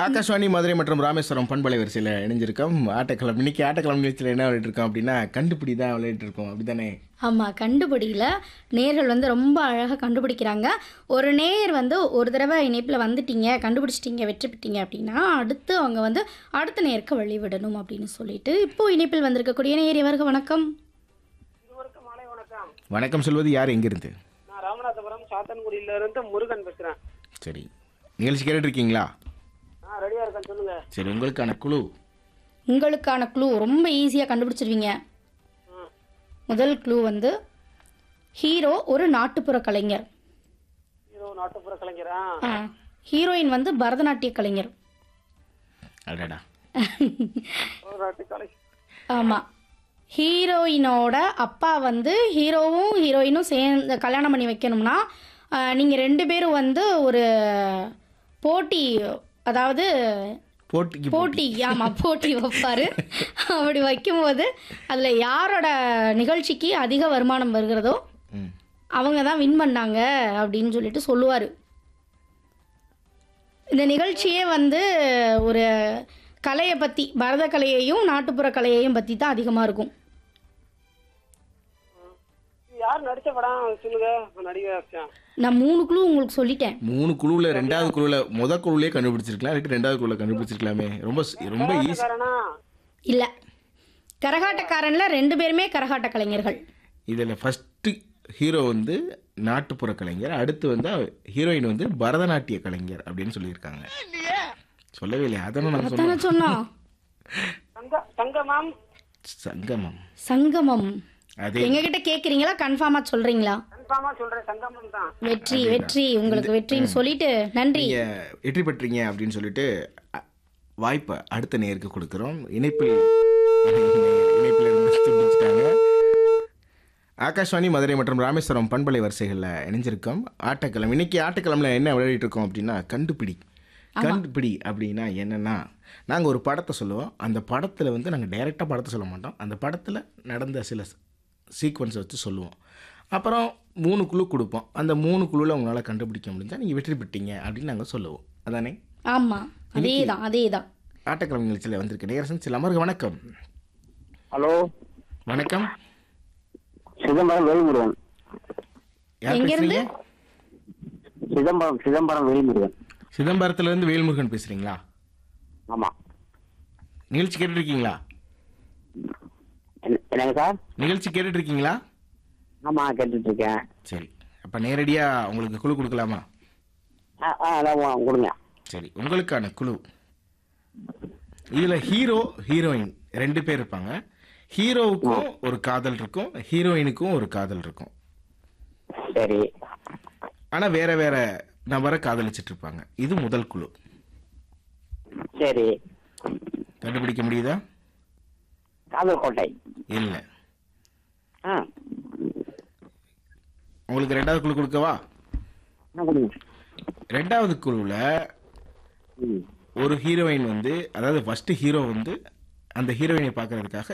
ஆகாஷ்வாணி மதுரை மற்றும் ராமேஸ்வரம் பண்பலை வரிசையில் இணைஞ்சிருக்கோம் ஆட்டக்கிழமை இன்னைக்கு ஆட்டக்கிழமை நிகழ்ச்சியில் என்ன விளையாட்டு இருக்கோம் அப்படின்னா கண்டுபிடி தான் விளையாட்டு இருக்கோம் அப்படிதானே ஆமாம் கண்டுபிடியில நேர்கள் வந்து ரொம்ப அழகாக கண்டுபிடிக்கிறாங்க ஒரு நேயர் வந்து ஒரு தடவை இணைப்பில் வந்துட்டீங்க கண்டுபிடிச்சிட்டீங்க வெற்றி பெற்றீங்க அப்படின்னா அடுத்து அவங்க வந்து அடுத்த நேருக்கு வழிவிடணும் அப்படின்னு சொல்லிட்டு இப்போ இணைப்பில் வந்திருக்கக்கூடிய நேயர் இவருக்கு வணக்கம் இருவருக்கும் மாலை வணக்கம் வணக்கம் சொல்வது யார் எங்கிருந்து நான் ராமநாதபுரம் சாத்தன்குடியில இருந்து முருகன் பேசுறேன் சரி நிகழ்ச்சி கேட்டுட்டு இருக்கீங்களா நான் ரெடியா இருக்கேன் சொல்லுங்க சரி உங்களுக்கான குழு உங்களுக்கான க்ளூ ரொம்ப ஈஸியாக கண்டுபிடிச்சிருவீங்க ம். முதல் க்ளூ வந்து ஹீரோ ஒரு நாட்டுப்புற கலைஞர் ஹீரோ நாட்டுப்புற கலைஞரா ஆ, ஹீரோயின் வந்து பரதநாட்டிய கலைஞர் அடடா ஒரு நாட்டு கலை ஆமாம் ஹீரோயினோட அப்பா வந்து ஹீரோவும் ஹீரோயினும் சேர்ந்து கல்யாணம் பண்ணி வைக்கணும்னா நீங்கள் ரெண்டு பேரும் வந்து ஒரு போட்டி அதாவது போட்டிக்கு போட்டி ஆமாம் போட்டி வைப்பார் அப்படி வைக்கும்போது அதில் யாரோட நிகழ்ச்சிக்கு அதிக வருமானம் வருகிறதோ ம் அவங்க தான் வின் பண்ணாங்க அப்படின்னு சொல்லிட்டு சொல்லுவார் இந்த நிகழ்ச்சியே வந்து ஒரு கலையை பற்றி பரத கலையையும் நாட்டுப்புற கலையையும் பற்றி தான் அதிகமாக இருக்கும் இது யார் நடிச்ச படம் சொல்லுங்க நடிகை ஆக்ஷன் நான் மூணு குழு உங்களுக்கு சொல்லிட்டேன் மூணு குழுவில் ரெண்டாவது குழுவில் முத குழுவிலே கண்டுபிடிச்சிருக்கலாம் இல்லாட்டி ரெண்டாவது குழுவில் கண்டுபிடிச்சிருக்கலாமே ரொம்ப ரொம்ப ஈஸி காரணா இல்லை கரகாட்டக்காரனில் ரெண்டு பேருமே கரகாட்ட கலைஞர்கள் இதில் ஃபஸ்ட்டு ஹீரோ வந்து நாட்டுப்புற கலைஞர் அடுத்து வந்து ஹீரோயின் வந்து பரதநாட்டிய கலைஞர் அப்படின்னு சொல்லியிருக்காங்க சொல்லவே இல்லையா அதனும் நான் தானே சொன்னேன் சொன்னோம் தங்க தங்கமாம் சங்கமம் சங்கமம் அதே எங்ககிட்ட கேட்குறீங்களா கன்ஃபார்மாக சொல்கிறீங்களா கன்ஃபார்மா சொல்றேன் சங்கமம் தான் வெற்றி வெற்றி உங்களுக்கு வெற்றின்னு சொல்லிட்டு நன்றி நீங்கள் வெற்றி பெற்றீங்க அப்படின்னு சொல்லிட்டு அ- வாய்ப்பை அடுத்த நேருக்கு கொடுக்குறோம் இணைப்பில் இணைப்பில் இருந்து துண்டிச்சிட்டாங்க ஆகாஷ்வாணி மதுரை மற்றும் ராமேஸ்வரம் பண்பலை வரிசைகளில் இணைஞ்சிருக்கோம் ஆட்டக்கிழமை இன்னைக்கு ஆட்டக்கிழமையில் என்ன விளையாடிட்டு இருக்கோம் அப்படின்னா கண்டுபிடி கண்டுபிடி அப்படின்னா என்னன்னா நாங்கள் ஒரு படத்தை சொல்லுவோம் அந்த படத்தில் வந்து நாங்கள் டைரெக்டாக படத்தை சொல்ல மாட்டோம் அந்த படத்தில் நடந்த சில சீக்வன்ஸை வச்சு சொல்லுவோம் அப்புறம் மூணு குழு கொடுப்போம் அந்த மூணு குழுவில் உங்களால் கண்டுபிடிக்க முடிஞ்சால் நீங்கள் வெற்றி பெற்றீங்க அப்படின்னு நாங்கள் சொல்லுவோம் அதானே ஆமாம் அதே தான் அதே தான் ஆட்டக்கிழமை நிகழ்ச்சியில் வந்திருக்கு நேரசன் சில அமர்க வணக்கம் ஹலோ வணக்கம் சிதம்பரம் வேல்முருகன் யார் எங்கேருந்து? பேசுறீங்க சிதம்பரம் சிதம்பரம் வேல்முருகன் சிதம்பரத்துலேருந்து வேல்முருகன் பேசுகிறீங்களா ஆமா நிகழ்ச்சி கேட்டுட்டு இருக்கீங்களா என்னங்க சார் நிகழ்ச்சி கேட்டுட்டு இருக்கீங்களா ஆமா கேட்டுட்டு இருக்கேன் சரி அப்போ நேரடியாக உங்களுக்கு குழு கொடுக்கலாமா ஆ ஆ அதான் கொடுங்க சரி உங்களுக்கான குழு இதில் ஹீரோ ஹீரோயின் ரெண்டு பேர் இருப்பாங்க ஹீரோவுக்கும் ஒரு காதல் இருக்கும் ஹீரோயினுக்கும் ஒரு காதல் இருக்கும் சரி ஆனால் வேற வேற நபரை காதலிச்சிட்டு இருப்பாங்க இது முதல் குழு சரி கண்டுபிடிக்க முடியுதா காதல் கோட்டை இல்லை ஆ உங்களுக்கு ரெண்டாவது குழு கொடுக்கவா ஆ, கொடுங்க ரெண்டாவது குழுவில் ம் ஒரு ஹீரோயின் வந்து அதாவது ஃபர்ஸ்ட் ஹீரோ வந்து அந்த ஹீரோயினை பார்க்கறதுக்காக